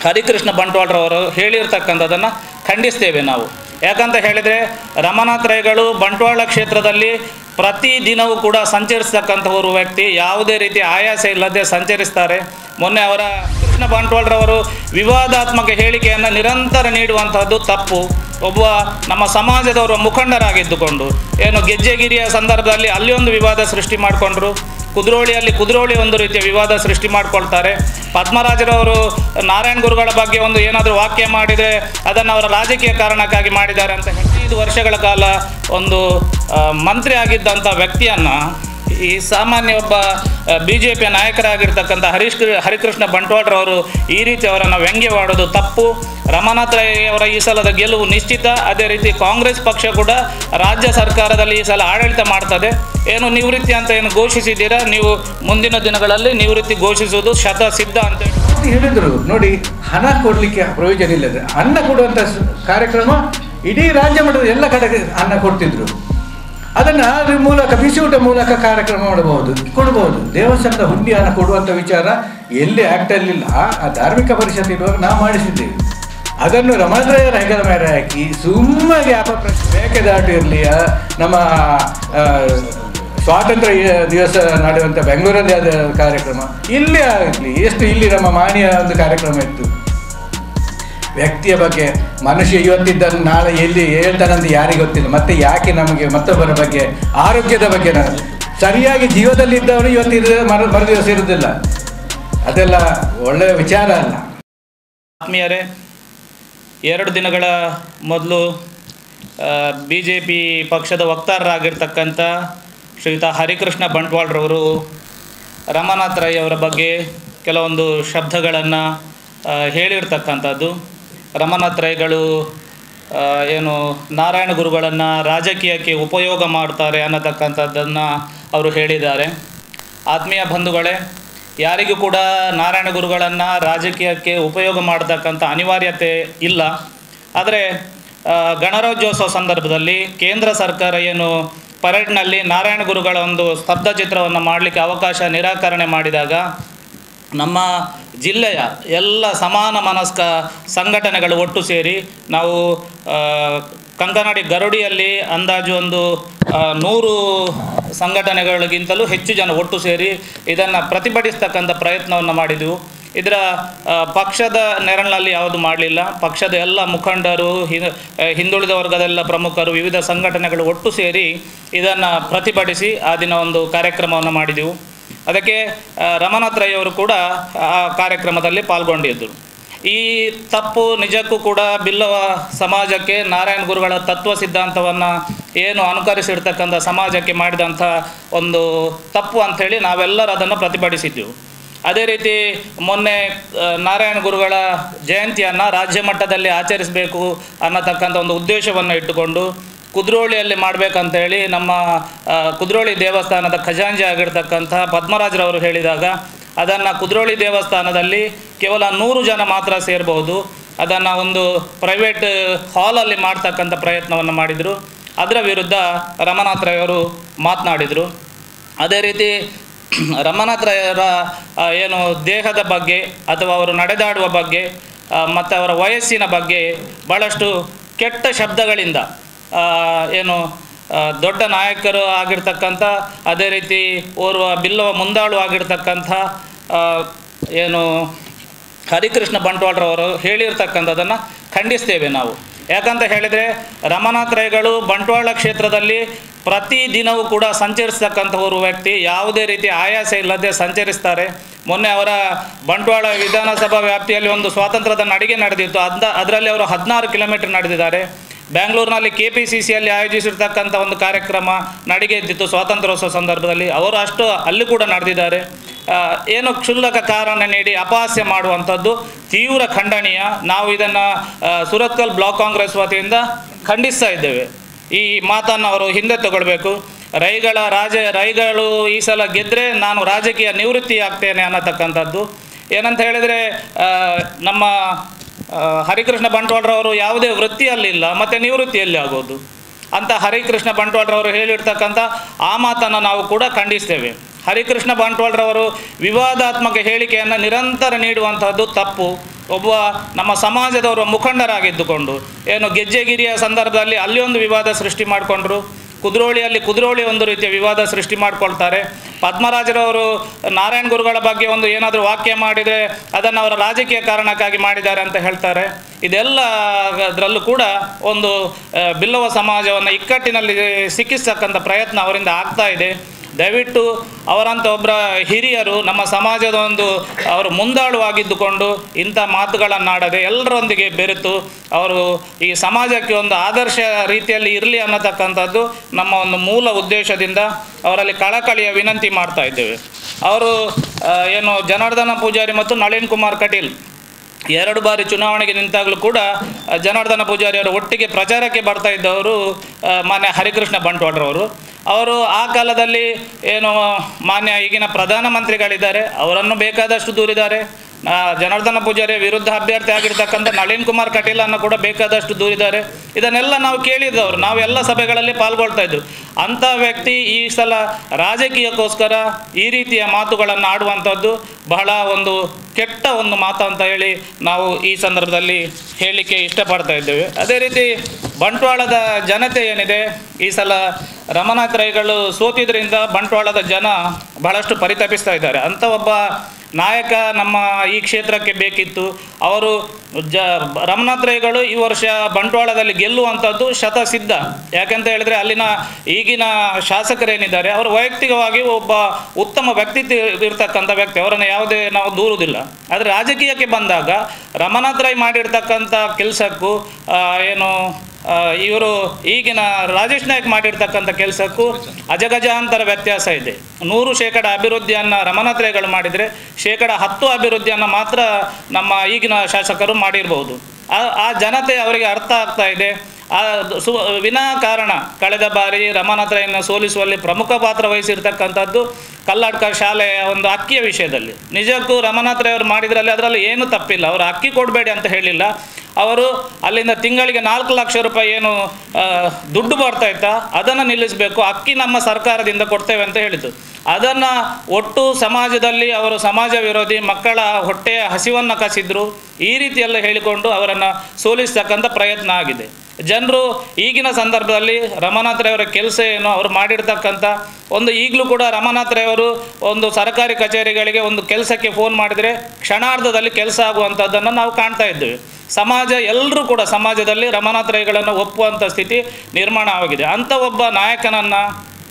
ಹರಿಕೃಷ್ಣ ಬಂಟ್ವಾಳರವರು ಹೇಳಿರ್ತಕ್ಕಂಥದ್ದನ್ನು ಖಂಡಿಸ್ತೇವೆ ನಾವು ಯಾಕಂತ ಹೇಳಿದರೆ ರಮನಾಥ್ ರೈಗಳು ಬಂಟ್ವಾಳ ಕ್ಷೇತ್ರದಲ್ಲಿ ಪ್ರತಿ ದಿನವೂ ಕೂಡ ಸಂಚರಿಸ್ತಕ್ಕಂಥವರು ವ್ಯಕ್ತಿ ಯಾವುದೇ ರೀತಿ ಆಯಾಸ ಇಲ್ಲದೆ ಸಂಚರಿಸ್ತಾರೆ ಮೊನ್ನೆ ಅವರ ಕೃಷ್ಣ ಬಂಟ್ವಾಳರವರು ವಿವಾದಾತ್ಮಕ ಹೇಳಿಕೆಯನ್ನು ನಿರಂತರ ನೀಡುವಂತಹದ್ದು ತಪ್ಪು ಒಬ್ಬ ನಮ್ಮ ಸಮಾಜದವರ ಮುಖಂಡರಾಗಿದ್ದುಕೊಂಡು ಏನು ಗೆಜ್ಜೆಗಿರಿಯ ಸಂದರ್ಭದಲ್ಲಿ ಅಲ್ಲಿ ಒಂದು ವಿವಾದ ಸೃಷ್ಟಿ ಮಾಡಿಕೊಂಡ್ರು ಕುದ್ರೋಳಿಯಲ್ಲಿ ಕುದ್ರೋಳಿ ಒಂದು ರೀತಿಯ ವಿವಾದ ಸೃಷ್ಟಿ ಮಾಡ್ಕೊಳ್ತಾರೆ ಪದ್ಮರಾಜರವರು ನಾರಾಯಣ ಗುರುಗಳ ಬಗ್ಗೆ ಒಂದು ಏನಾದರೂ ವಾಕ್ಯ ಮಾಡಿದರೆ ಅದನ್ನು ಅವರ ರಾಜಕೀಯ ಕಾರಣಕ್ಕಾಗಿ ಮಾಡಿದ್ದಾರೆ ಅಂತ ಹದಿನೈದು ವರ್ಷಗಳ ಕಾಲ ಒಂದು ಆ, ಮಂತ್ರಿ ಆಗಿದ್ದಂಥ ವ್ಯಕ್ತಿಯನ್ನು ಈ ಸಾಮಾನ್ಯ ಒಬ್ಬ ಬಿ ಜೆ ಪಿಯ ನಾಯಕರಾಗಿರ್ತಕ್ಕಂಥ ಹರೀಶ್ ಕೃ- ಹರಿಕೃಷ್ಣ ಬಂಟ್ವಾಳರವರು ಈ ರೀತಿ ಅವರನ್ನು ವ್ಯಂಗ್ಯವಾಡೋದು ತಪ್ಪು ರಮನಾಥ್ ರೈ ಅವರ ಈ ಸಲದ ಗೆಲುವು ನಿಶ್ಚಿತ ಅದೇ ರೀತಿ ಕಾಂಗ್ರೆಸ್ ಪಕ್ಷ ಕೂಡ ರಾಜ್ಯ ಸರ್ಕಾರದಲ್ಲಿ ಈ ಸಲ ಆಡಳಿತ ಮಾಡ್ತದೆ ಏನು ನಿವೃತ್ತಿ ಅಂತ ಏನು ಘೋಷಿಸಿದ್ದೀರಾ ನೀವು ಮುಂದಿನ ದಿನಗಳಲ್ಲಿ ನಿವೃತ್ತಿ ಘೋಷಿಸುವುದು ಶತ ಸಿದ್ಧ ಅಂತ ಹೇಳಿ ಮತ್ತೆ ಹೇಳಿದ್ರು ನೋಡಿ ಹಣ ಕೊಡಲಿಕ್ಕೆ ಪ್ರಯೋಜನ ಇಲ್ಲದೆ ಅನ್ನ ಕೊಡುವಂಥ ಸ- ಕಾರ್ಯಕ್ರಮ ಇಡೀ ರಾಜ್ಯ ಮಟ್ಟದ ಎಲ್ಲ ಕಡೆ ಅನ್ನ ಕೊಡ್ತಿದ್ರು ಅದನ್ನು ಅದ್ರ ಮೂಲಕ ಬಿಸಿಯೂಟ ಮೂಲಕ ಕಾರ್ಯಕ್ರಮ ಮಾಡಬಹುದು ಕೊಡಬಹುದು ದೇವಸ್ಥಾನದ ಹುಂಡಿ ಹಣ ಕೊಡುವಂಥ ವಿಚಾರ ಎಲ್ಲಿ ಆ್ಯಕ್ಟಲ್ಲಿಲ್ಲ ಆ ಧಾರ್ಮಿಕ ಪರಿಷತ್ ಇರುವಾಗ ನಾವು ಮಾಡಿಸಿದ್ದೇವೆ ಅದನ್ನು ರಮಣರಾಯರ ಹೆಗಲ ಮೇಲೆ ಹಾಕಿ ಸುಮ್ಮನೆ ಅಪಪ್ರಶ್ನೆ ಮೇಕೆದಾಟು ಇರಲಿ ನಮ್ಮ ಆ, ಸ್ವಾತಂತ್ರ್ಯ ದಿವಸ ನಡೆಯುವಂಥ ಬೆಂಗಳೂರಲ್ಲಿ ಆದ ಕಾರ್ಯಕ್ರಮ ಇಲ್ಲೇ ಆಗಲಿ ಎಷ್ಟು ಇಲ್ಲಿ ನಮ್ಮ ಮಾನ್ಯ ಒಂದು ಕಾರ್ಯಕ್ರಮ ಇತ್ತು ವ್ಯಕ್ತಿಯ ಬಗ್ಗೆ ಮನುಷ್ಯ ಇವತ್ತಿದ್ದ ನಾಳೆ ಎಲ್ಲಿ ಹೇಳ್ತಾನಂತ ಯಾರಿಗೆ ಗೊತ್ತಿಲ್ಲ ಮತ್ತೆ ಯಾಕೆ ನಮಗೆ ಮತ್ತೊಬ್ಬರ ಬಗ್ಗೆ ಆರೋಗ್ಯದ ಬಗ್ಗೆ ನಾನು ಸರಿಯಾಗಿ ಜೀವದಲ್ಲಿದ್ದವರು ಇವತ್ತಿದ್ರೆ ಮರ ಮರು ದಿವಸ ಇರುವುದಿಲ್ಲ ಅದೆಲ್ಲ ಒಳ್ಳೆಯ ವಿಚಾರ ಅಲ್ಲ ಆತ್ಮೀಯರೇ ಎರಡು ದಿನಗಳ ಮೊದಲು ಬಿ ಜೆ ಪಿ ಪಕ್ಷದ ವಕ್ತಾರರಾಗಿರ್ತಕ್ಕಂಥ ಶ್ರೀಯುತ ಹರಿಕೃಷ್ಣ ಬಂಟ್ವಾಳ್ರವರು ರಮನಾಥ್ ರೈ ಅವರ ಬಗ್ಗೆ ಕೆಲವೊಂದು ಶಬ್ದಗಳನ್ನು ಹೇಳಿರ್ತಕ್ಕಂಥದ್ದು ರಮನಾಥ್ ರೈಗಳು ಆ, ಏನು ನಾರಾಯಣ ಗುರುಗಳನ್ನು ರಾಜಕೀಯಕ್ಕೆ ಉಪಯೋಗ ಮಾಡ್ತಾರೆ ಅನ್ನತಕ್ಕಂಥದ್ದನ್ನು ಅವರು ಹೇಳಿದ್ದಾರೆ ಆತ್ಮೀಯ ಬಂಧುಗಳೇ ಯಾರಿಗೂ ಕೂಡ ನಾರಾಯಣ ಗುರುಗಳನ್ನು ರಾಜಕೀಯಕ್ಕೆ ಉಪಯೋಗ ಮಾಡತಕ್ಕಂಥ ಅನಿವಾರ್ಯತೆ ಇಲ್ಲ ಆದರೆ ಆ, ಗಣರಾಜ್ಯೋತ್ಸವ ಸಂದರ್ಭದಲ್ಲಿ ಕೇಂದ್ರ ಸರ್ಕಾರ ಏನು ಪರೇಡ್ನಲ್ಲಿ ನಾರಾಯಣ ಗುರುಗಳ ಒಂದು ಸ್ತಬ್ಧ ಚಿತ್ರವನ್ನು ಮಾಡಲಿಕ್ಕೆ ಅವಕಾಶ ನಿರಾಕರಣೆ ಮಾಡಿದಾಗ ನಮ್ಮ ಜಿಲ್ಲೆಯ ಎಲ್ಲ ಸಮಾನ ಮನಸ್ಕ ಸಂಘಟನೆಗಳು ಒಟ್ಟು ಸೇರಿ ನಾವು ಆ, ಕಂಕನಾಡಿ ಗರುಡಿಯಲ್ಲಿ ಅಂದಾಜು ಒಂದು ಆ, ನೂರು ಸಂಘಟನೆಗಳಿಗಿಂತಲೂ ಹೆಚ್ಚು ಜನ ಒಟ್ಟು ಸೇರಿ ಇದನ್ನು ಪ್ರತಿಭಟಿಸ್ತಕ್ಕಂಥ ಪ್ರಯತ್ನವನ್ನು ಮಾಡಿದೆವು ಇದರ ಆ, ಪಕ್ಷದ ನೆರಳಿನಲ್ಲಿ ಯಾವುದು ಮಾಡಲಿಲ್ಲ ಪಕ್ಷದ ಎಲ್ಲ ಮುಖಂಡರು ಹಿ- ಆ, ಹಿಂದುಳಿದ ವರ್ಗದೆಲ್ಲ ಪ್ರಮುಖರು ವಿವಿಧ ಸಂಘಟನೆಗಳು ಒಟ್ಟು ಸೇರಿ ಇದನ್ನು ಪ್ರತಿಭಟಿಸಿ ಆ ದಿನ ಒಂದು ಕಾರ್ಯಕ್ರಮವನ್ನು ಮಾಡಿದೆವು ಅದಕ್ಕೆ ಆ, ರಮನಾಥ್ ರೈ ಅವರು ಕೂಡ ಆ ಕಾರ್ಯಕ್ರಮದಲ್ಲಿ ಪಾಲ್ಗೊಂಡಿದ್ದರು ಈ ತಪ್ಪು ನಿಜಕ್ಕೂ ಕೂಡ ಬಿಲ್ಲವ ಸಮಾಜಕ್ಕೆ ನಾರಾಯಣ ಗುರುಗಳ ತತ್ವ ಸಿದ್ಧಾಂತವನ್ನು ಏನು ಅನುಕರಿಸಿರ್ತಕ್ಕಂಥ ಸಮಾಜಕ್ಕೆ ಮಾಡಿದಂಥ ಒಂದು ತಪ್ಪು ಅಂಥೇಳಿ ನಾವೆಲ್ಲರೂ ಅದನ್ನು ಪ್ರತಿಭಟಿಸಿದ್ದೆವು ಅದೇ ರೀತಿ ಮೊನ್ನೆ ಆ, ನಾರಾಯಣ ಗುರುಗಳ ಜಯಂತಿಯನ್ನು ರಾಜ್ಯ ಮಟ್ಟದಲ್ಲಿ ಆಚರಿಸಬೇಕು ಅನ್ನತಕ್ಕಂಥ ಒಂದು ಉದ್ದೇಶವನ್ನು ಇಟ್ಟುಕೊಂಡು ಕುದ್ರೋಳಿಯಲ್ಲಿ ಮಾಡಬೇಕಂತ ಹೇಳಿ ನಮ್ಮ ಆ, ಕುದ್ರೋಳಿ ದೇವಸ್ಥಾನದ ಖಜಾಂಜಿ ಆಗಿರ್ತಕ್ಕಂಥ ಪದ್ಮರಾಜರವರು ಹೇಳಿದಾಗ ಅದನ್ನು ಕುದ್ರೋಳಿ ದೇವಸ್ಥಾನದಲ್ಲಿ ಕೇವಲ ನೂರು ಜನ ಮಾತ್ರ ಸೇರಬಹುದು ಅದನ್ನು ಒಂದು ಪ್ರೈವೇಟ್ ಹಾಲಲ್ಲಿ ಮಾಡ್ತಕ್ಕಂಥ ಪ್ರಯತ್ನವನ್ನು ಮಾಡಿದರು ಅದರ ವಿರುದ್ಧ ರಮನಾಥ್ ರೈ ಅವರು ಮಾತನಾಡಿದರು ಅದೇ ರೀತಿ ರಮನಾಥ್ ರೈಯವರ ಆ, ಏನು ದೇಹದ ಬಗ್ಗೆ ಅಥವಾ ಅವರು ನಡೆದಾಡುವ ಬಗ್ಗೆ ಆ, ಮತ್ತು ಅವರ ವಯಸ್ಸಿನ ಬಗ್ಗೆ ಭಾಳಷ್ಟು ಕೆಟ್ಟ ಶಬ್ದಗಳಿಂದ ಆ, ಏನು ಆ, ದೊಡ್ಡ ನಾಯಕರು ಆಗಿರ್ತಕ್ಕಂಥ ಅದೇ ರೀತಿ ಓರ್ವ ಬಿಲ್ಲವ ಮುಂದಾಳು ಆಗಿರ್ತಕ್ಕಂಥ ಆ, ಏನು ಹರಿಕೃಷ್ಣ ಬಂಟ್ವಾಳರವರು ಹೇಳಿರ್ತಕ್ಕಂಥದ್ದನ್ನು ಖಂಡಿಸ್ತೇವೆ ನಾವು ಯಾಕಂತ ಹೇಳಿದರೆ ರಮನಾಥ್ ರೈಗಳು ಬಂಟ್ವಾಳ ಕ್ಷೇತ್ರದಲ್ಲಿ ಪ್ರತಿ ದಿನವೂ ಕೂಡ ಸಂಚರಿಸ್ತಕ್ಕಂಥವರು ವ್ಯಕ್ತಿ ಯಾವುದೇ ರೀತಿ ಆಯಾಸ ಇಲ್ಲದೆ ಸಂಚರಿಸ್ತಾರೆ ಮೊನ್ನೆ ಅವರ ಬಂಟ್ವಾಳ ವಿಧಾನಸಭಾ ವ್ಯಾಪ್ತಿಯಲ್ಲಿ ಒಂದು ಸ್ವಾತಂತ್ರ್ಯದ ನಡಿಗೆ ನಡೆದಿತ್ತು ಅದ ಅದರಲ್ಲಿ ಅವರು ಹದಿನಾರು ಕಿಲೋಮೀಟರ್ ನಡೆದಿದ್ದಾರೆ ಬ್ಯಾಂಗ್ಳೂರಿನಲ್ಲಿ ಕೆ ಪಿ ಸಿ ಸಿಯಲ್ಲಿ ಆಯೋಜಿಸಿರ್ತಕ್ಕಂಥ ಒಂದು ಕಾರ್ಯಕ್ರಮ ನಡಿಗೆ ಇದ್ದಿತ್ತು ಸ್ವಾತಂತ್ರ್ಯೋತ್ಸವ ಸಂದರ್ಭದಲ್ಲಿ ಅವರು ಅಷ್ಟು ಅಲ್ಲಿ ಕೂಡ ನಡೆದಿದ್ದಾರೆ ಆ, ಏನು ಕ್ಷುಲ್ಲಕ ಕಾರಣ ನೀಡಿ ಅಪಹಾಸ್ಯ ಮಾಡುವಂಥದ್ದು ತೀವ್ರ ಖಂಡನೀಯ ನಾವು ಇದನ್ನು ಸುರತ್ಕಲ್ ಬ್ಲಾಕ್ ಕಾಂಗ್ರೆಸ್ ವತಿಯಿಂದ ಖಂಡಿಸ್ತಾ ಇದ್ದೇವೆ ಈ ಮಾತನ್ನು ಅವರು ಹಿಂದೆ ತಗೊಳ್ಬೇಕು ರೈಗಳ ರಾಜ ರೈಗಳು ಈ ಸಲ ಗೆದ್ದರೆ ನಾನು ರಾಜಕೀಯ ನಿವೃತ್ತಿ ಆಗ್ತೇನೆ ಅನ್ನತಕ್ಕಂಥದ್ದು ಏನಂತ ಹೇಳಿದರೆ ಆ, ನಮ್ಮ ಆ, ಹರಿಕೃಷ್ಣ ಬಂಟ್ವಾಳರವರು ಯಾವುದೇ ವೃತ್ತಿಯಲ್ಲಿಲ್ಲ ಮತ್ತು ನಿವೃತ್ತಿಯಲ್ಲಿ ಆಗೋದು ಅಂತ ಹರಿಕೃಷ್ಣ ಬಂಟ್ವಾಳರವರು ಹೇಳಿರ್ತಕ್ಕಂಥ ಆ ಮಾತನ್ನು ನಾವು ಕೂಡ ಖಂಡಿಸ್ತೇವೆ ಹರಿಕೃಷ್ಣ ಬಂಟ್ವಾಳರವರು ವಿವಾದಾತ್ಮಕ ಹೇಳಿಕೆಯನ್ನು ನಿರಂತರ ನೀಡುವಂಥದ್ದು ತಪ್ಪು ಒಬ್ಬ ನಮ್ಮ ಸಮಾಜದವರ ಮುಖಂಡರಾಗಿದ್ದುಕೊಂಡು ಏನು ಗೆಜ್ಜೆಗಿರಿಯ ಸಂದರ್ಭದಲ್ಲಿ ಅಲ್ಲಿ ಒಂದು ವಿವಾದ ಸೃಷ್ಟಿ ಮಾಡಿಕೊಂಡ್ರು ಕುದ್ರೋಳಿಯಲ್ಲಿ ಕುದ್ರೋಳಿ ಒಂದು ರೀತಿಯ ವಿವಾದ ಸೃಷ್ಟಿ ಮಾಡ್ಕೊಳ್ತಾರೆ ಪದ್ಮರಾಜರವರು ನಾರಾಯಣ ಗುರುಗಳ ಬಗ್ಗೆ ಒಂದು ಏನಾದರೂ ವಾಕ್ಯ ಮಾಡಿದರೆ ಅದನ್ನು ಅವರ ರಾಜಕೀಯ ಕಾರಣಕ್ಕಾಗಿ ಮಾಡಿದ್ದಾರೆ ಅಂತ ಹೇಳ್ತಾರೆ ಇದೆಲ್ಲ ಅದರಲ್ಲೂ ಕೂಡ ಒಂದು ಆ, ಬಿಲ್ಲವ ಸಮಾಜವನ್ನು ಇಕ್ಕಟ್ಟಿನಲ್ಲಿ ಸಿಕ್ಕಿಸ್ತಕ್ಕಂಥ ಪ್ರಯತ್ನ ಅವರಿಂದ ಆಗ್ತಾ ಇದೆ ದಯವಿಟ್ಟು ಅವರಂಥ ಒಬ್ಬರ ಹಿರಿಯರು ನಮ್ಮ ಸಮಾಜದ ಒಂದು ಅವರು ಮುಂದಾಳುವಾಗಿದ್ದುಕೊಂಡು ಇಂಥ ಮಾತುಗಳನ್ನಾಡದೆ ಎಲ್ಲರೊಂದಿಗೆ ಬೆರೆತು ಅವರು ಈ ಸಮಾಜಕ್ಕೆ ಒಂದು ಆದರ್ಶ ರೀತಿಯಲ್ಲಿ ಇರಲಿ ಅನ್ನತಕ್ಕಂಥದ್ದು ನಮ್ಮ ಒಂದು ಮೂಲ ಉದ್ದೇಶದಿಂದ ಅವರಲ್ಲಿ ಕಳಕಳಿಯ ವಿನಂತಿ ಮಾಡ್ತಾ ಇದ್ದೇವೆ ಅವರು ಆ, ಏನು ಜನಾರ್ದನ ಪೂಜಾರಿ ಮತ್ತು ನಳಿನ್ ಕುಮಾರ್ ಕಟೀಲ್ ಎರಡು ಬಾರಿ ಚುನಾವಣೆಗೆ ನಿಂತಾಗಲೂ ಕೂಡ ಆ, ಜನಾರ್ದನ ಪೂಜಾರಿ ಅವರು ಒಟ್ಟಿಗೆ ಪ್ರಚಾರಕ್ಕೆ ಬರ್ತಾ ಇದ್ದವರು ಆ, ಮಾನ್ಯ ಹರಿಕೃಷ್ಣ ಬಂಟ್ವಾಡ್ರವರು ಅವರು ಆ ಕಾಲದಲ್ಲಿ ಏನು ಮಾನ್ಯ ಈಗಿನ ಪ್ರಧಾನಮಂತ್ರಿಗಳಿದ್ದಾರೆ ಅವರನ್ನು ಬೇಕಾದಷ್ಟು ದೂರಿದ್ದಾರೆ ಆ, ಜನಾರ್ದನ ಪೂಜಾರಿ ವಿರುದ್ಧ ಅಭ್ಯರ್ಥಿ ಆಗಿರ್ತಕ್ಕಂಥ ನಳಿನ್ ಕುಮಾರ್ ಕಟೀಲನ್ನು ಕೂಡ ಬೇಕಾದಷ್ಟು ದೂರಿದ್ದಾರೆ ಇದನ್ನೆಲ್ಲ ನಾವು ಕೇಳಿದ್ದವರು ನಾವೆಲ್ಲ ಸಭೆಗಳಲ್ಲಿ ಪಾಲ್ಗೊಳ್ತಾ ಇದ್ವು ಅಂಥ ವ್ಯಕ್ತಿ ಈ ಸಲ ರಾಜಕೀಯಕ್ಕೋಸ್ಕರ ಈ ರೀತಿಯ ಮಾತುಗಳನ್ನು ಆಡುವಂಥದ್ದು ಬಹಳ ಒಂದು ಕೆಟ್ಟ ಒಂದು ಮಾತು ಅಂತ ಹೇಳಿ ನಾವು ಈ ಸಂದರ್ಭದಲ್ಲಿ ಹೇಳಲಿಕ್ಕೆ ಇಷ್ಟಪಡ್ತಾ ಇದ್ದೇವೆ ಅದೇ ರೀತಿ ಬಂಟ್ವಾಳದ ಜನತೆ ಏನಿದೆ ಈ ಸಲ ರಮನಾಥ್ ರೈಗಳು ಸೋತಿದ್ರಿಂದ ಬಂಟ್ವಾಳದ ಜನ ಬಹಳಷ್ಟು ಪರಿತಪಿಸ್ತಾ ಇದ್ದಾರೆ ಅಂಥ ಒಬ್ಬ ನಾಯಕ ನಮ್ಮ ಈ ಕ್ಷೇತ್ರಕ್ಕೆ ಬೇಕಿತ್ತು ಅವರು ಜ ರಮನಾಥ್ ರೈಗಳು ಈ ವರ್ಷ ಬಂಟ್ವಾಳದಲ್ಲಿ ಗೆಲ್ಲುವಂಥದ್ದು ಶತಸಿದ್ಧ ಯಾಕಂತ ಹೇಳಿದ್ರೆ ಅಲ್ಲಿನ ಈಗಿನ ಶಾಸಕರೇನಿದ್ದಾರೆ ಅವರು ವೈಯಕ್ತಿಕವಾಗಿ ಒಬ್ಬ ಉತ್ತಮ ವ್ಯಕ್ತಿತ್ವ ಇರ್ತಕ್ಕಂಥ ವ್ಯಕ್ತಿ ಅವರನ್ನು ಯಾವುದೇ ನಾವು ದೂರುವುದಿಲ್ಲ ಆದರೆ ರಾಜಕೀಯಕ್ಕೆ ಬಂದಾಗ ರಮನಾಥ್ ರೈ ಮಾಡಿರ್ತಕ್ಕಂಥ ಕೆಲಸಕ್ಕೂ ಏನು ಆ, ಇವರು ಈಗಿನ ರಾಜೇಶ್ ನಾಯ್ಕ್ ಮಾಡಿರ್ತಕ್ಕಂಥ ಕೆಲಸಕ್ಕೂ ಅಜಗಜಾಂತರ ವ್ಯತ್ಯಾಸ ಇದೆ ನೂರು ಶೇಕಡ ಅಭಿವೃದ್ಧಿಯನ್ನು ರಮನಾಥ್ರೇಗಳು ಮಾಡಿದರೆ ಶೇಕಡ ಹತ್ತು ಅಭಿವೃದ್ಧಿಯನ್ನು ಮಾತ್ರ ನಮ್ಮ ಈಗಿನ ಶಾಸಕರು ಮಾಡಿರ್ಬೋದು ಆ ಆ ಜನತೆ ಅವರಿಗೆ ಅರ್ಥ ಆಗ್ತಾ ಇದೆ ಆ ಸು ವಿನಾಕಾರಣ ಕಳೆದ ಬಾರಿ ರಮನಾಥ್ರಯನ್ನು ಸೋಲಿಸುವಲ್ಲಿ ಪ್ರಮುಖ ಪಾತ್ರ ವಹಿಸಿರ್ತಕ್ಕಂಥದ್ದು ಕಲ್ಲಡ್ಕ ಶಾಲೆಯ ಒಂದು ಅಕ್ಕಿಯ ವಿಷಯದಲ್ಲಿ ನಿಜಕ್ಕೂ ರಮನಾಥ್ರೈ ಅವರು ಮಾಡಿದ್ರಲ್ಲಿ ಅದರಲ್ಲಿ ಏನು ತಪ್ಪಿಲ್ಲ ಅವರು ಅಕ್ಕಿ ಕೊಡಬೇಡಿ ಅಂತ ಹೇಳಿಲ್ಲ ಅವರು ಅಲ್ಲಿಂದ ತಿಂಗಳಿಗೆ ನಾಲ್ಕು ಲಕ್ಷ ರೂಪಾಯಿ ಏನು ಆ, ದುಡ್ಡು ಬರ್ತಾ ಇತ್ತಾ ಅದನ್ನು ನಿಲ್ಲಿಸಬೇಕು ಅಕ್ಕಿ ನಮ್ಮ ಸರ್ಕಾರದಿಂದ ಕೊಡ್ತೇವೆ ಅಂತ ಹೇಳಿತು ಅದನ್ನು ಒಟ್ಟು ಸಮಾಜದಲ್ಲಿ ಅವರು ಸಮಾಜ ವಿರೋಧಿ ಮಕ್ಕಳ ಹೊಟ್ಟೆಯ ಹಸಿವನ್ನು ಕಸಿದ್ರು ಈ ರೀತಿಯೆಲ್ಲ ಹೇಳಿಕೊಂಡು ಅವರನ್ನು ಸೋಲಿಸ್ತಕ್ಕಂಥ ಪ್ರಯತ್ನ ಆಗಿದೆ ಜನರು ಈಗಿನ ಸಂದರ್ಭದಲ್ಲಿ ರಮನಾಥ್ ರೈ ಅವರ ಕೆಲಸ ಏನು ಅವರು ಮಾಡಿರ್ತಕ್ಕಂಥ ಒಂದು ಈಗಲೂ ಕೂಡ ರಮನಾಥ್ ರೈ ಅವರು ಒಂದು ಸರ್ಕಾರಿ ಕಚೇರಿಗಳಿಗೆ ಒಂದು ಕೆಲಸಕ್ಕೆ ಫೋನ್ ಮಾಡಿದರೆ ಕ್ಷಣಾರ್ಧದಲ್ಲಿ ಕೆಲಸ ಆಗುವಂಥದ್ದನ್ನು ನಾವು ಕಾಣ್ತಾ ಇದ್ದೇವೆ ಸಮಾಜ ಎಲ್ಲರೂ ಕೂಡ ಸಮಾಜದಲ್ಲಿ ರಮನಾಥ್ ರೈಗಳನ್ನು ಒಪ್ಪುವಂಥ ಸ್ಥಿತಿ ನಿರ್ಮಾಣ ಆಗಿದೆ ಅಂಥ ಒಬ್ಬ ನಾಯಕನನ್ನು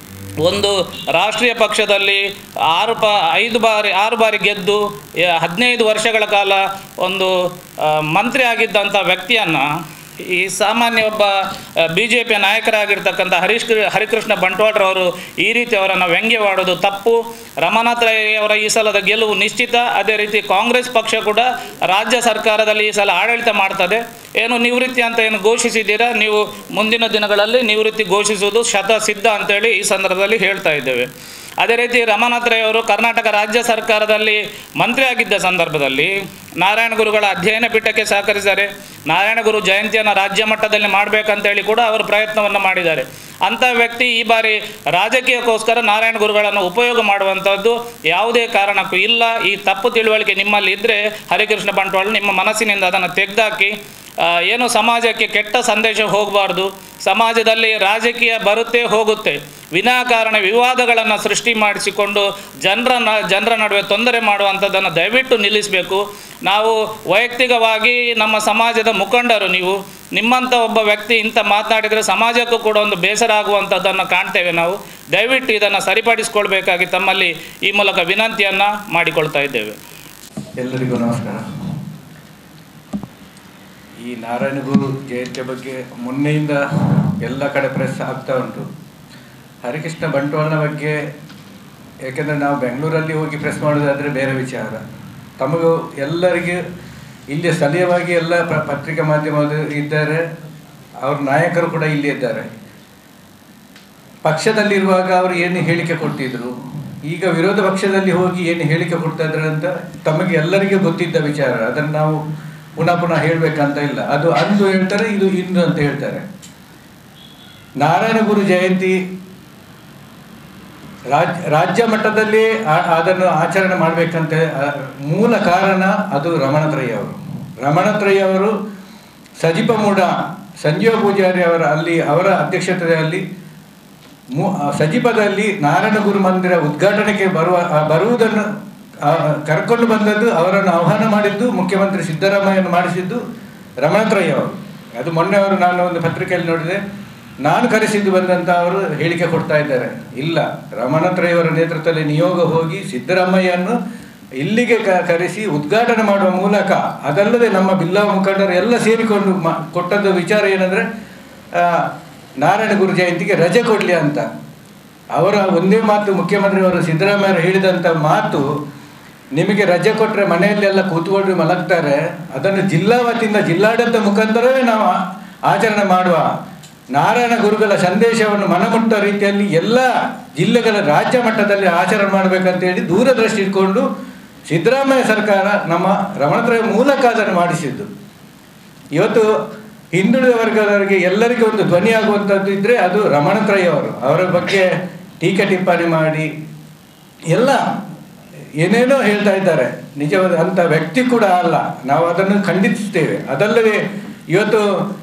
ಒಂದು ರಾಷ್ಟ್ರೀಯ ಪಕ್ಷದಲ್ಲಿ ಆರು ಪ ಐದು ಬಾರಿ ಆರು ಬಾರಿ ಗೆದ್ದು ಯ- ಹದಿನೈದು ವರ್ಷಗಳ ಕಾಲ ಒಂದು ಆ, ಮಂತ್ರಿ ಆಗಿದ್ದಂಥ ವ್ಯಕ್ತಿಯನ್ನು ಈ ಸಾಮಾನ್ಯ ಒಬ್ಬ ಬಿ ಜೆ ಪಿಯ ನಾಯಕರಾಗಿರ್ತಕ್ಕಂಥ ಹರೀಶ್ ಕೃ- ಹರಿಕೃಷ್ಣ ಬಂಟ್ವಾಡ್ರವರು ಈ ರೀತಿ ಅವರನ್ನು ವ್ಯಂಗ್ಯವಾಡೋದು ತಪ್ಪು ರಮನಾಥ್ ರೈ ಅವರ ಈ ಸಲದ ಗೆಲುವು ನಿಶ್ಚಿತ ಅದೇ ರೀತಿ ಕಾಂಗ್ರೆಸ್ ಪಕ್ಷ ಕೂಡ ರಾಜ್ಯ ಸರ್ಕಾರದಲ್ಲಿ ಈ ಸಲ ಆಡಳಿತ ಮಾಡ್ತದೆ ಏನು ನಿವೃತ್ತಿ ಅಂತ ಏನು ಘೋಷಿಸಿದ್ದೀರಾ ನೀವು ಮುಂದಿನ ದಿನಗಳಲ್ಲಿ ನಿವೃತ್ತಿ ಘೋಷಿಸುವುದು ಶತ ಸಿದ್ಧ ಅಂತೇಳಿ ಈ ಸಂದರ್ಭದಲ್ಲಿ ಹೇಳ್ತಾ ಇದ್ದೇವೆ ಅದೇ ರೀತಿ ರಮನಾಥ್ ರೈ ಅವರು ಕರ್ನಾಟಕ ರಾಜ್ಯ ಸರ್ಕಾರದಲ್ಲಿ ಮಂತ್ರಿ ಆಗಿದ್ದ ಸಂದರ್ಭದಲ್ಲಿ ನಾರಾಯಣ ಗುರುಗಳ ಅಧ್ಯಯನ ಪೀಠಕ್ಕೆ ಸಹಕರಿಸಿದ್ದಾರೆ ನಾರಾಯಣ ಗುರು ಜಯಂತಿಯನ್ನು ರಾಜ್ಯ ಮಟ್ಟದಲ್ಲಿ ಮಾಡಬೇಕಂತೇಳಿ ಕೂಡ ಅವರು ಪ್ರಯತ್ನವನ್ನು ಮಾಡಿದ್ದಾರೆ ಅಂಥ ವ್ಯಕ್ತಿ ಈ ಬಾರಿ ರಾಜಕೀಯಕ್ಕೋಸ್ಕರ ನಾರಾಯಣ ಗುರುಗಳನ್ನು ಉಪಯೋಗ ಮಾಡುವಂಥದ್ದು ಯಾವುದೇ ಕಾರಣಕ್ಕೂ ಇಲ್ಲ ಈ ತಪ್ಪು ತಿಳುವಳಿಕೆ ನಿಮ್ಮಲ್ಲಿ ಇದ್ದರೆ ಹರಿಕೃಷ್ಣ ಬಂಟ್ವಾಳ ನಿಮ್ಮ ಮನಸ್ಸಿನಿಂದ ಅದನ್ನು ತೆಗೆದಾಕಿ ಆ, ಏನು ಸಮಾಜಕ್ಕೆ ಕೆಟ್ಟ ಸಂದೇಶ ಹೋಗಬಾರ್ದು ಸಮಾಜದಲ್ಲಿ ರಾಜಕೀಯ ಬರುತ್ತೆ ಹೋಗುತ್ತೆ ವಿನಾಕಾರಣ ವಿವಾದಗಳನ್ನು ಸೃಷ್ಟಿ ಮಾಡಿಸಿಕೊಂಡು ಜನರ ನ- ಜನರ ನಡುವೆ ತೊಂದರೆ ಮಾಡುವಂಥದ್ದನ್ನು ದಯವಿಟ್ಟು ನಿಲ್ಲಿಸಬೇಕು ನಾವು ವೈಯಕ್ತಿಕವಾಗಿ ನಮ್ಮ ಸಮಾಜದ ಮುಖಂಡರು ನೀವು ನಿಮ್ಮಂಥ ಒಬ್ಬ ವ್ಯಕ್ತಿ ಇಂಥ ಮಾತನಾಡಿದರೆ ಸಮಾಜಕ್ಕೂ ಕೂಡ ಒಂದು ಬೇಸರ ಆಗುವಂಥದ್ದನ್ನು ಕಾಣ್ತೇವೆ ನಾವು ದಯವಿಟ್ಟು ಇದನ್ನು ಸರಿಪಡಿಸ್ಕೊಳ್ಬೇಕಾಗಿ ತಮ್ಮಲ್ಲಿ ಈ ಮೂಲಕ ವಿನಂತಿಯನ್ನು ಮಾಡಿಕೊಳ್ತಾ ಇದ್ದೇವೆ ಎಲ್ಲರಿಗೂ ನಮಸ್ಕಾರ ಈ ನಾರಾಯಣ ಗುರು ಜಯಂತಿಯ ಬಗ್ಗೆ ಮೊನ್ನೆಯಿಂದ ಎಲ್ಲ ಕಡೆ ಪ್ರೆಸ್ ಆಗ್ತಾ ಉಂಟು ಹರಿಕೃಷ್ಣ ಬಂಟ್ವಾಳನ ಬಗ್ಗೆ ಏಕೆಂದರೆ ನಾವು ಬೆಂಗಳೂರಲ್ಲಿ ಹೋಗಿ ಪ್ರೆಸ್ ಮಾಡೋದಾದರೆ ಬೇರೆ ವಿಚಾರ ತಮಗೂ ಎಲ್ಲರಿಗೂ ಇಲ್ಲಿ ಸ್ಥಳೀಯವಾಗಿ ಎಲ್ಲ ಪ- ಪತ್ರಿಕಾ ಮಾಧ್ಯಮದ ಇದ್ದಾರೆ ಅವ್ರ ನಾಯಕರು ಕೂಡ ಇಲ್ಲಿ ಇದ್ದಾರೆ ಪಕ್ಷದಲ್ಲಿರುವಾಗ ಅವರು ಏನು ಹೇಳಿಕೆ ಕೊಟ್ಟಿದ್ರು ಈಗ ವಿರೋಧ ಪಕ್ಷದಲ್ಲಿ ಹೋಗಿ ಏನು ಹೇಳಿಕೆ ಕೊಡ್ತಾ ಇದ್ದಾರೆ ಅಂತ ತಮಗೆ ಎಲ್ಲರಿಗೂ ಗೊತ್ತಿದ್ದ ವಿಚಾರ ಅದನ್ನು ನಾವು ಪುನಃ ಪುನಃ ಹೇಳಬೇಕಂತ ಇಲ್ಲ ಅದು ಅಂದು ಹೇಳ್ತಾರೆ ಇದು ಇಂದು ಅಂತ ಹೇಳ್ತಾರೆ ನಾರಾಯಣ ಗುರು ಜಯಂತಿ ರಾಜ್ ರಾಜ್ಯ ಮಟ್ಟದಲ್ಲಿ ಆ- ಅದನ್ನು ಆಚರಣೆ ಮಾಡಬೇಕಂತ ಆ, ಮೂಲ ಕಾರಣ ಅದು ರಮಣತ್ರಯ್ಯ ಅವರು ರಮಣತ್ರಯ ಅವರು ಸಜಿಪ ಮೂಡ ಸಂಜೀವ ಪೂಜಾರಿ ಅವರ ಅಲ್ಲಿ ಅವರ ಅಧ್ಯಕ್ಷತೆಯಲ್ಲಿ ಮು ಸಜಿಪದಲ್ಲಿ ನಾರಾಯಣ ಗುರು ಮಂದಿರ ಉದ್ಘಾಟನೆಗೆ ಬರುವ ಆ, ಬರುವುದನ್ನು ಆ, ಕರ್ಕೊಂಡು ಬಂದದ್ದು ಅವರನ್ನು ಆಹ್ವಾನ ಮಾಡಿದ್ದು ಮುಖ್ಯಮಂತ್ರಿ ಸಿದ್ದರಾಮಯ್ಯನ ಮಾಡಿಸಿದ್ದು ರಮಣತ್ರಯ್ಯ ಅವರು ಅದು ಮೊನ್ನೆ ಅವರು ನಾನು ಒಂದು ಪತ್ರಿಕೆಯಲ್ಲಿ ನೋಡಿದೆ ನಾನು ಕರೆಸಿದ್ದು ಬಂದಂತ ಅವರು ಹೇಳಿಕೆ ಕೊಡ್ತಾ ಇದ್ದಾರೆ ಇಲ್ಲ ರಮಣತ್ರಯವರ ನೇತೃತ್ವದಲ್ಲಿ ನಿಯೋಗ ಹೋಗಿ ಸಿದ್ದರಾಮಯ್ಯನ್ನು ಇಲ್ಲಿಗೆ ಕ- ಕರೆಸಿ ಉದ್ಘಾಟನೆ ಮಾಡುವ ಮೂಲಕ ಅದಲ್ಲದೆ ನಮ್ಮ ಬಿಲ್ಲವ ಮುಖಂಡರು ಎಲ್ಲ ಸೇರಿಕೊಂಡು ಮ ಕೊಟ್ಟದ್ದು ವಿಚಾರ ಏನಂದರೆ ನಾರಾಯಣ ಗುರು ಜಯಂತಿಗೆ ರಜೆ ಕೊಡಲಿ ಅಂತ ಅವರ ಒಂದೇ ಮಾತು ಮುಖ್ಯಮಂತ್ರಿಯವರು ಸಿದ್ದರಾಮಯ್ಯರು ಹೇಳಿದಂಥ ಮಾತು ನಿಮಗೆ ರಜೆ ಕೊಟ್ಟರೆ ಮನೆಯಲ್ಲೆಲ್ಲ ಕೂತ್ಕೊಂಡು ಮಲಗ್ತಾರೆ ಅದನ್ನು ಜಿಲ್ಲಾ ವತಿಯಿಂದ ಜಿಲ್ಲಾಡಳಿತ ಮುಖಾಂತರವೇ ನಾವು ಆ- ಆಚರಣೆ ಮಾಡುವ ನಾರಾಯಣ ಗುರುಗಳ ಸಂದೇಶವನ್ನು ಮನಮುಟ್ಟ ರೀತಿಯಲ್ಲಿ ಎಲ್ಲ ಜಿಲ್ಲೆಗಳ ರಾಜ್ಯ ಮಟ್ಟದಲ್ಲಿ ಆಚರಣೆ ಮಾಡಬೇಕಂತ ಹೇಳಿ ದೂರದೃಷ್ಟಿ ಇಟ್ಕೊಂಡು ಸಿದ್ದರಾಮಯ್ಯ ಸರ್ಕಾರ ನಮ್ಮ ರಮಣತ್ರಯ ಮೂಲಕ ಅದನ್ನು ಮಾಡಿಸಿದ್ದು ಇವತ್ತು ಹಿಂದುಳಿದ ವರ್ಗದವರಿಗೆ ಎಲ್ಲರಿಗೂ ಒಂದು ಧ್ವನಿ ಆಗುವಂಥದ್ದು ಇದ್ದರೆ ಅದು ರಮಣತ್ರಯ ಅವರು ಅವರ ಬಗ್ಗೆ ಟೀಕೆ ಟಿಪ್ಪಣಿ ಮಾಡಿ ಎಲ್ಲ ಏನೇನೋ ಹೇಳ್ತಾ ಇದ್ದಾರೆ ನಿಜವಾದ ಅಂಥ ವ್ಯಕ್ತಿ ಕೂಡ ಅಲ್ಲ ನಾವು ಅದನ್ನು ಖಂಡಿಸ್ತೇವೆ ಅದಲ್ಲದೆ ಇವತ್ತು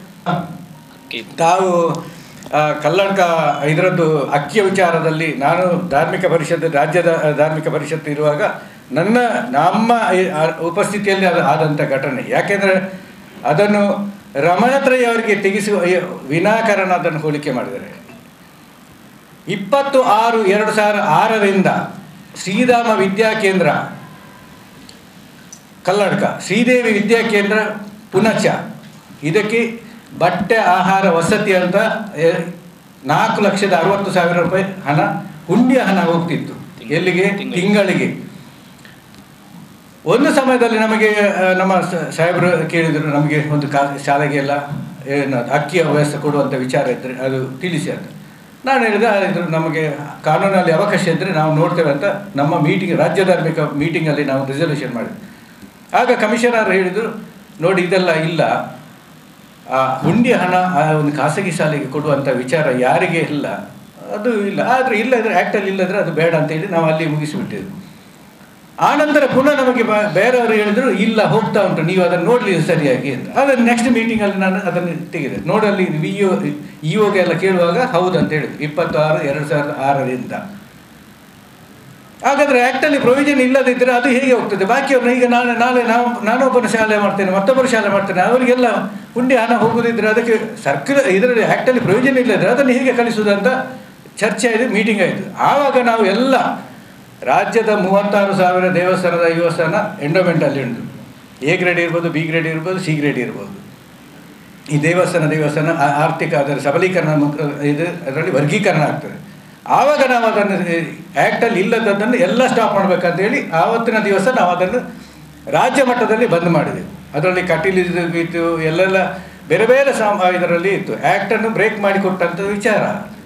ತಾವು ಆ, ಕಲ್ಲಡ್ಕ ಇದರದ್ದು ಅಕ್ಕಿಯ ವಿಚಾರದಲ್ಲಿ ನಾನು ಧಾರ್ಮಿಕ ಪರಿಷತ್ ರಾಜ್ಯದ ಧಾರ್ಮಿಕ ಪರಿಷತ್ ಇರುವಾಗ ನನ್ನ ನಮ್ಮ ಈ- ಆ ಉಪಸ್ಥಿತಿಯಲ್ಲಿ ಅದು ಆದಂಥ ಘಟನೆ ಯಾಕೆಂದರೆ ಅದನ್ನು ರಮಣತ್ರಯ ಅವರಿಗೆ ತೆಗೆಸುವ ಈ- ವಿನಾಕಾರಣ ಅದನ್ನು ಹೋಲಿಕೆ ಮಾಡಿದ್ದಾರೆ ಇಪ್ಪತ್ತು ಆರು ಎರಡು ಸಾವಿರ ಆರರಿಂದ ಶ್ರೀಧಾಮ ವಿದ್ಯಾಕೇಂದ್ರ ಕಲ್ಲಡ್ಕ ಶ್ರೀದೇವಿ ವಿದ್ಯಾಕೇಂದ್ರ ಪುನಚ ಇದಕ್ಕೆ ಬಟ್ಟೆ ಆಹಾರ ವಸತಿ ಅಂತ ಎ, ನಾಲ್ಕು ಲಕ್ಷದ ಅರವತ್ತು ಸಾವಿರ ರೂಪಾಯಿ ಹಣ ಹುಂಡಿಯ ಹಣ ಹೋಗ್ತಿತ್ತು ಎಲ್ಲಿಗೆ ತಿಂಗಳಿಗೆ ಒಂದು ಸಮಯದಲ್ಲಿ ನಮಗೆ ಆ, ನಮ್ಮ ಸ- ಸಾಹೇಬರು ಕೇಳಿದರು ನಮಗೆ ಒಂದು ಕಾ ಶಾಲೆಗೆ ಎಲ್ಲ ಏನು ಅಕ್ಕಿಯ ವ್ಯವಸ್ಥೆ ಕೊಡುವಂಥ ವಿಚಾರ ಇದ್ದರೆ ಅದು ತಿಳಿಸಿ ಅಂತ ನಾನು ಹೇಳಿದೆ ಆ, ಇದು ನಮಗೆ ಕಾನೂನಲ್ಲಿ ಅವಕಾಶ ಇದ್ದರೆ ನಾವು ನೋಡ್ತೇವೆ ಅಂತ ನಮ್ಮ ಮೀಟಿಂಗ್ ರಾಜ್ಯ ಧಾರ್ಮಿಕ ಮೀಟಿಂಗಲ್ಲಿ ನಾವು ರಿಸಲ್ಯೂಷನ್ ಮಾಡಿದ್ವಿ ಆಗ ಕಮಿಷನರ್ ಹೇಳಿದರು ನೋಡಿ ಇದೆಲ್ಲ ಇಲ್ಲ ಆ ಹುಂಡಿ ಹಣ ಆ ಒಂದು ಖಾಸಗಿ ಶಾಲೆಗೆ ಕೊಡುವಂಥ ವಿಚಾರ ಯಾರಿಗೆ ಇಲ್ಲ ಅದು ಇಲ್ಲ ಆದರೆ ಇಲ್ಲದ್ರೆ ಆ್ಯಕ್ಟಲ್ಲಿ ಇಲ್ಲದ್ರೆ ಅದು ಬೇಡ ಅಂತ ಹೇಳಿ ನಾವು ಅಲ್ಲಿ ಮುಗಿಸಿಬಿಟ್ಟಿದ್ವಿ ಆನಂತರ ಪುನಃ ನಮಗೆ ಬ- ಬೇರೆಯವರು ಹೇಳಿದ್ರು ಇಲ್ಲ ಹೋಗ್ತಾ ಉಂಟು ನೀವು ಅದನ್ನು ನೋಡಲಿ ಸರಿಯಾಗಿ ಅಂತ ಅದನ್ನು ನೆಕ್ಸ್ಟ್ ಮೀಟಿಂಗಲ್ಲಿ ನಾನು ಅದನ್ನು ತೆಗೆದೆ ನೋಡಲ್ಲಿ ವಿ ಒ ಇ ಒಗೆ ಎಲ್ಲ ಕೇಳುವಾಗ ಹೌದು ಅಂತ ಹೇಳಿದ್ರು ಇಪ್ಪತ್ತಾರು ಎರಡು ಸಾವಿರದ ಆರರಿಂದ ಹಾಗಾದರೆ ಆ್ಯಕ್ಟಲ್ಲಿ ಪ್ರೊವಿಷನ್ ಇಲ್ಲದಿದ್ದರೆ ಅದು ಹೇಗೆ ಹೋಗ್ತದೆ ಬಾಕಿಯವ್ರನ್ನ ಈಗ ನಾಳೆ ನಾಳೆ ನಾವು ನಾನೊಬ್ಬನ ಶಾಲೆ ಮಾಡ್ತೇನೆ ಮತ್ತೊಬ್ಬರು ಶಾಲೆ ಮಾಡ್ತೇನೆ ಅವರಿಗೆಲ್ಲ ಹುಂಡಿ ಹಣ ಹೋಗುದಿದ್ರೆ ಅದಕ್ಕೆ ಸರ್ಕಾರ ಇದರಲ್ಲಿ ಆ್ಯಕ್ಟಲ್ಲಿ ಪ್ರೊವಿಷನ್ ಇಲ್ಲದ್ರೆ ಅದನ್ನು ಹೇಗೆ ಕಳಿಸುವುದಂತ ಚರ್ಚೆ ಆಯಿತು ಮೀಟಿಂಗ್ ಆಯಿತು ಆವಾಗ ನಾವು ಎಲ್ಲ ರಾಜ್ಯದ ಮೂವತ್ತಾರು ಸಾವಿರ ದೇವಸ್ಥಾನದ ದೇವಸ್ಥಾನ ಎಂಡೋಮೆಂಟಲ್ಲಿ ಉಂಟು ಎ ಗ್ರೇಡ್ ಇರ್ಬೋದು ಬಿ ಗ್ರೇಡ್ ಇರ್ಬೋದು ಸಿ ಗ್ರೇಡ್ ಇರ್ಬೋದು ಈ ದೇವಸ್ಥಾನ ದೇವಸ್ಥಾನ ಆ- ಆರ್ಥಿಕ ಅದರ ಸಬಲೀಕರಣ ಮುಖ- ಇದು ಅದರಲ್ಲಿ ವರ್ಗೀಕರಣ ಆಗ್ತದೆ ಆವಾಗ ನಾವು ಅದನ್ನು ಆ್ಯಕ್ಟಲ್ಲಿ ಇಲ್ಲದದ್ದನ್ನು ಎಲ್ಲ ಸ್ಟಾಪ್ ಮಾಡಬೇಕಂತ ಹೇಳಿ ಆವತ್ತಿನ ದಿವಸ ನಾವು ಅದನ್ನು ರಾಜ್ಯ ಮಟ್ಟದಲ್ಲಿ ಬಂದ್ ಮಾಡಿದೆವು ಅದರಲ್ಲಿ ಕಟೀಲ್ ಇದು ಇತ್ತು ಎಲ್ಲೆಲ್ಲ ಬೇರೆ ಬೇರೆ ಸಾಮ ಇದರಲ್ಲಿ ಇತ್ತು ಆ್ಯಕ್ಟನ್ನು ಬ್ರೇಕ್ ಮಾಡಿಕೊಟ್ಟಂಥ ವಿಚಾರ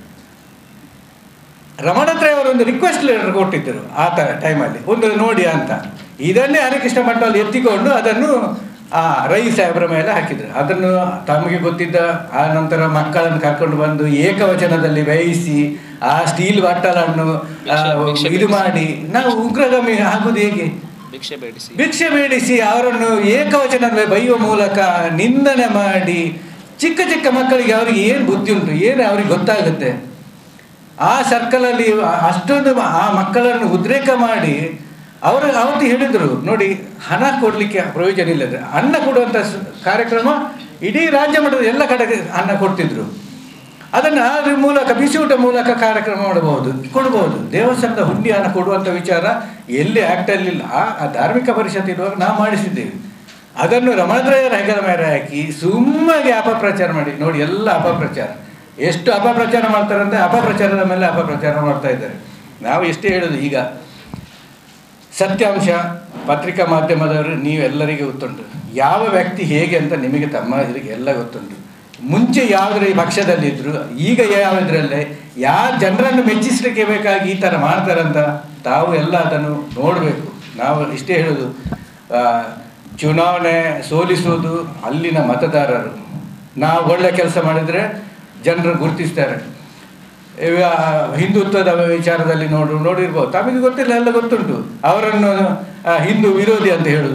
ರಮಣತ್ರ ಅವರು ಒಂದು ರಿಕ್ವೆಸ್ಟ್ ಲೆಟರ್ ಕೊಟ್ಟಿದ್ದರು ಆ ಥರ ಟೈಮಲ್ಲಿ ಒಂದು ನೋಡಿ ಅಂತ ಇದನ್ನೇ ಹರಿಕೃಷ್ಣ ಮಂಡಲ್ ಎತ್ತಿಕೊಂಡು ಅದನ್ನು ಆ ರೈ ಸಾಹೇಬರ ಮೇಲೆ ಹಾಕಿದ್ರು ಅದನ್ನು ತಮಗೆ ಗೊತ್ತಿದ್ದ ಆ ನಂತರ ಮಕ್ಕಳನ್ನು ಕರ್ಕೊಂಡು ಬಂದು ಏಕವಚನದಲ್ಲಿ ಬೇಯಿಸಿ ಆ ಸ್ಟೀಲ್ ಬಟ್ಟಲನ್ನು ಆ, ಭಿಕ್ಷೆ ಇದು ಮಾಡಿ ನಾವು ಉಗ್ರಗಾಮಿ ಆಗುವುದು ಹೇಗೆ ಭಿಕ್ಷೆ ಬೇಡಿಸಿ ಭಿಕ್ಷೆ ಬೇಡಿಸಿ ಅವರನ್ನು ಏಕವಚನದಲ್ಲಿ ಬೈಯುವ ಮೂಲಕ ನಿಂದನೆ ಮಾಡಿ ಚಿಕ್ಕ ಚಿಕ್ಕ ಮಕ್ಕಳಿಗೆ ಅವರಿಗೆ ಏನು ಬುದ್ಧಿ ಉಂಟು ಏನು ಅವ್ರಿಗೆ ಗೊತ್ತಾಗುತ್ತೆ ಆ ಸರ್ಕಲಲ್ಲಿ ಅಷ್ಟೊಂದು ಮ- ಆ ಮಕ್ಕಳನ್ನು ಉದ್ರೇಕ ಮಾಡಿ ಅವರು ಅವತ್ತು ಹೇಳಿದರು ನೋಡಿ ಹಣ ಕೊಡಲಿಕ್ಕೆ ಪ್ರಯೋಜನ ಇಲ್ಲದ್ರೆ ಅನ್ನ ಕೊಡುವಂಥ ಸ- ಕಾರ್ಯಕ್ರಮ ಇಡೀ ರಾಜ್ಯ ಮಟ್ಟದ ಎಲ್ಲ ಕಡೆಗೆ ಅನ್ನ ಕೊಡ್ತಿದ್ರು ಅದನ್ನು ಅದ್ರ ಮೂಲಕ ಬಿಸಿ ಊಟ ಮೂಲಕ ಕಾರ್ಯಕ್ರಮ ಮಾಡಬಹುದು ಕೊಡ್ಬೋದು ದೇವಸ್ಥಾನದ ಹುಂಡಿ ಹಣ ಕೊಡುವಂಥ ವಿಚಾರ ಎಲ್ಲಿ ಆ್ಯಕ್ಟಲ್ಲಿ ಇಲ್ಲ ಆ ಆ ಧಾರ್ಮಿಕ ಪರಿಷತ್ ಇರುವಾಗ ನಾವು ಮಾಡಿಸಿದ್ದೇವೆ ಅದನ್ನು ರಮಣದ್ರಯರ ಹೆಗಲ ಮೇಲೆ ಹಾಕಿ ಸುಮ್ಮಗೆ ಅಪಪ್ರಚಾರ ಮಾಡಿ ನೋಡಿ ಎಲ್ಲ ಅಪಪ್ರಚಾರ ಎಷ್ಟು ಅಪಪ್ರಚಾರ ಮಾಡ್ತಾರೆ ಅಂದರೆ ಅಪಪ್ರಚಾರದ ಮೇಲೆ ಅಪಪ್ರಚಾರ ಮಾಡ್ತಾ ಇದ್ದಾರೆ ನಾವು ಎಷ್ಟೇ ಹೇಳೋದು ಈಗ ಸತ್ಯಾಂಶ ಪತ್ರಿಕಾ ಮಾಧ್ಯಮದವರು ನೀವೆಲ್ಲರಿಗೆ ಗೊತ್ತುಂಟು ಯಾವ ವ್ಯಕ್ತಿ ಹೇಗೆ ಅಂತ ನಿಮಗೆ ತಮ್ಮ ಇದಕ್ಕೆ ಎಲ್ಲ ಗೊತ್ತುಂಟು ಮುಂಚೆ ಯಾವುದ್ರ ಈ ಪಕ್ಷದಲ್ಲಿದ್ದರು ಈಗ ಯಾವುದರಲ್ಲೇ ಯಾವ ಜನರನ್ನು ಮೆಚ್ಚಿಸಲಿಕ್ಕೆ ಬೇಕಾಗಿ ಈ ಥರ ಮಾಡ್ತಾರಂತ ತಾವು ಎಲ್ಲ ಅದನ್ನು ನೋಡಬೇಕು ನಾವು ಇಷ್ಟೇ ಹೇಳೋದು ಆ, ಚುನಾವಣೆ ಸೋಲಿಸುವುದು ಅಲ್ಲಿನ ಮತದಾರರು ನಾವು ಒಳ್ಳೆ ಕೆಲಸ ಮಾಡಿದರೆ ಜನರು ಗುರುತಿಸ್ತಾರೆ ಇವ ಹಿಂದುತ್ವದ ವಿಚಾರದಲ್ಲಿ ನೋಡು ನೋಡಿರ್ಬೋದು ತಮಗೆ ಗೊತ್ತಿಲ್ಲ ಎಲ್ಲ ಗೊತ್ತುಂಟು ಅವರನ್ನು ಆ, ಹಿಂದೂ ವಿರೋಧಿ ಅಂತ ಹೇಳುದು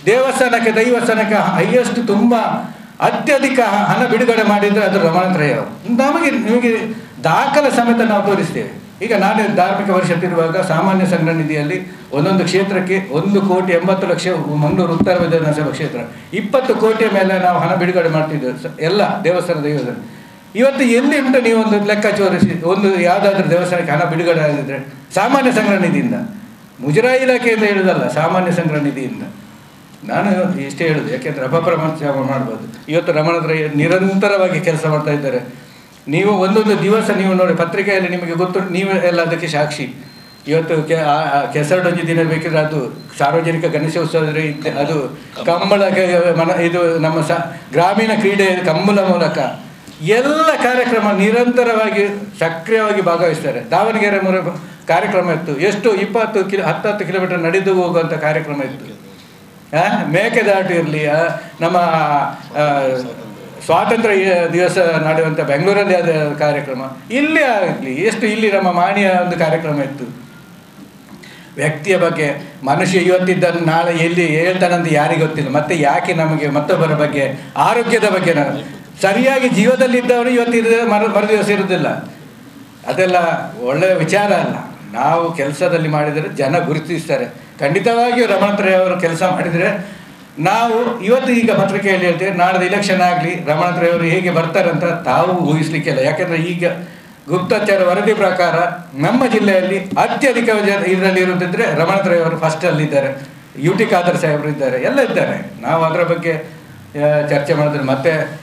ದೇವಸ್ಥಾನಕ್ಕೆ ದೈವಸ್ಥಾನಕ್ಕೆ ಹೈಯೆಸ್ಟ್ ತುಂಬ ಅತ್ಯಧಿಕ ಹಣ ಬಿಡುಗಡೆ ಮಾಡಿದರೆ ಅದು ರಮಣತ್ರಯ ನಮಗೆ ನಿಮಗೆ ದಾಖಲೆ ಸಮೇತ ನಾವು ತೋರಿಸ್ತೇವೆ ಈಗ ನಾನೇ ಧಾರ್ಮಿಕ ಪರಿಷತ್ ಇರುವಾಗ ಸಾಮಾನ್ಯ ಸಂಘ ನಿಧಿಯಲ್ಲಿ ಒಂದೊಂದು ಕ್ಷೇತ್ರಕ್ಕೆ ಒಂದು ಕೋಟಿ ಎಂಬತ್ತು ಲಕ್ಷ ಮಂಗಳೂರು ಉತ್ತರ ವಿಧಾನಸಭಾ ಕ್ಷೇತ್ರ ಇಪ್ಪತ್ತು ಕೋಟಿಯ ಮೇಲೆ ನಾವು ಹಣ ಬಿಡುಗಡೆ ಮಾಡ್ತಿದ್ದೇವೆ ಸ- ಎಲ್ಲ ದೇವಸ್ಥಾನ ದೈವಸ್ಥಾನ ಇವತ್ತು ಎಲ್ಲಿ ಉಂಟು ನೀವು ಒಂದು ಲೆಕ್ಕಾಚೋರಿಸಿ ಒಂದು ಯಾವುದಾದ್ರೂ ದೇವಸ್ಥಾನಕ್ಕೆ ಹಣ ಬಿಡುಗಡೆ ಆಗಿದ್ರೆ ಸಾಮಾನ್ಯ ಸಂಗ್ರಹ ನಿಧಿಯಿಂದ ಮುಜರಾಯಿ ಇಲಾಖೆಯಿಂದ ಹೇಳುವುದಲ್ಲ ಸಾಮಾನ್ಯ ಸಂಗ್ರಹ ನಿಧಿಯಿಂದ ನಾನು ಇಷ್ಟೇ ಹೇಳುದು ಯಾಕೆಂದ್ರೆ ಅಪಪ್ರಮಾಣ ಮಾಡ್ಬೋದು ಇವತ್ತು ರಮಣದ್ರ ನಿರಂತರವಾಗಿ ಕೆಲಸ ಮಾಡ್ತಾ ಇದ್ದಾರೆ ನೀವು ಒಂದೊಂದು ದಿವಸ ನೀವು ನೋಡಿ ಪತ್ರಿಕೆಯಲ್ಲಿ ನಿಮಗೆ ಗೊತ್ತು ನೀವು ಎಲ್ಲ ಅದಕ್ಕೆ ಸಾಕ್ಷಿ ಇವತ್ತು ಕೆ ಆ- ಆ ಕೆಸರಡೊಂಜಿ ದಿನ ಬೇಕಿದ್ರೆ ಅದು ಸಾರ್ವಜನಿಕ ಗಣೇಶೋತ್ಸವ ಇದ್ದ ಅದು ಕಂಬಳ ಕ- ಮನ ಇದು ನಮ್ಮ ಸ ಗ್ರಾಮೀಣ ಕ್ರೀಡೆ ಕಂಬಳ ಮೂಲಕ ಎಲ್ಲ ಕಾರ್ಯಕ್ರಮ ನಿರಂತರವಾಗಿ ಸಕ್ರಿಯವಾಗಿ ಭಾಗವಹಿಸ್ತಾರೆ ದಾವಣಗೆರೆ ಮುರ ಕಾರ್ಯಕ್ರಮ ಇತ್ತು ಎಷ್ಟು ಇಪ್ಪತ್ತು ಕಿಲೋ ಹತ್ತತ್ತು ಕಿಲೋಮೀಟರ್ ನಡೆದು ಹೋಗುವಂಥ ಕಾರ್ಯಕ್ರಮ ಇತ್ತು ಆ, ಮೇಕೆದಾಟು ಇರಲಿ ನಮ್ಮ ಆ, ಸ್ವಾತಂತ್ರ್ಯ ದಿವಸ ನಡೆಯುವಂಥ ಬೆಂಗಳೂರಲ್ಲಿ ಆದ ಕಾರ್ಯಕ್ರಮ ಇಲ್ಲಿ ಆಗಲಿ ಎಷ್ಟು ಇಲ್ಲಿ ನಮ್ಮ ಮಾಣಿಯ ಒಂದು ಕಾರ್ಯಕ್ರಮ ಇತ್ತು ವ್ಯಕ್ತಿಯ ಬಗ್ಗೆ ಮನುಷ್ಯ ಇವತ್ತಿದ್ದ ನಾಳೆ ಎಲ್ಲಿ ಹೇಳ್ತಾನಂತ ಯಾರಿಗೆ ಗೊತ್ತಿಲ್ಲ ಮತ್ತೆ ಯಾಕೆ ನಮಗೆ ಮತ್ತೊಬ್ಬರ ಬಗ್ಗೆ ಆರೋಗ್ಯದ ಬಗ್ಗೆ ನಾನು ಸರಿಯಾಗಿ ಜೀವದಲ್ಲಿದ್ದವರು ಇವತ್ತಿದ್ದ ಮರು ಮರು ದಿವಸ ಇರುವುದಿಲ್ಲ ಅದೆಲ್ಲ ಒಳ್ಳೆಯ ವಿಚಾರ ಅಲ್ಲ ನಾವು ಕೆಲಸದಲ್ಲಿ ಮಾಡಿದರೆ ಜನ ಗುರುತಿಸ್ತಾರೆ ಖಂಡಿತವಾಗಿಯೂ ರಮಣತ್ರಯ ಅವರು ಕೆಲಸ ಮಾಡಿದರೆ ನಾವು ಇವತ್ತು ಈಗ ಪತ್ರಿಕೆಯಲ್ಲಿ ಹೇಳ್ತೇವೆ ನಾಳೆ ಇಲೆಕ್ಷನ್ ಆಗಲಿ ರಮಣತ್ರಯ ಅವರು ಹೇಗೆ ಬರ್ತಾರೆ ಅಂತ ತಾವು ಊಹಿಸ್ಲಿಕ್ಕಿಲ್ಲ ಯಾಕಂದರೆ ಈಗ ಗುಪ್ತಚರ ವರದಿ ಪ್ರಕಾರ ನಮ್ಮ ಜಿಲ್ಲೆಯಲ್ಲಿ ಅತ್ಯಧಿಕ ಜನ ಇದರಲ್ಲಿ ಇರುತ್ತಿದ್ರೆ ರಮಣತ್ರಯ ಅವರು ಫಸ್ಟ್ ಅಲ್ಲಿದ್ದಾರೆ ಯು ಟಿ ಖಾದರ್ ಸಾಹೇಬರು ಇದ್ದಾರೆ ಎಲ್ಲ ಇದ್ದಾರೆ ನಾವು ಅದರ ಬಗ್ಗೆ ಆ, ಚರ್ಚೆ ಮಾಡಿದ್ರೆ ಮತ್ತೆ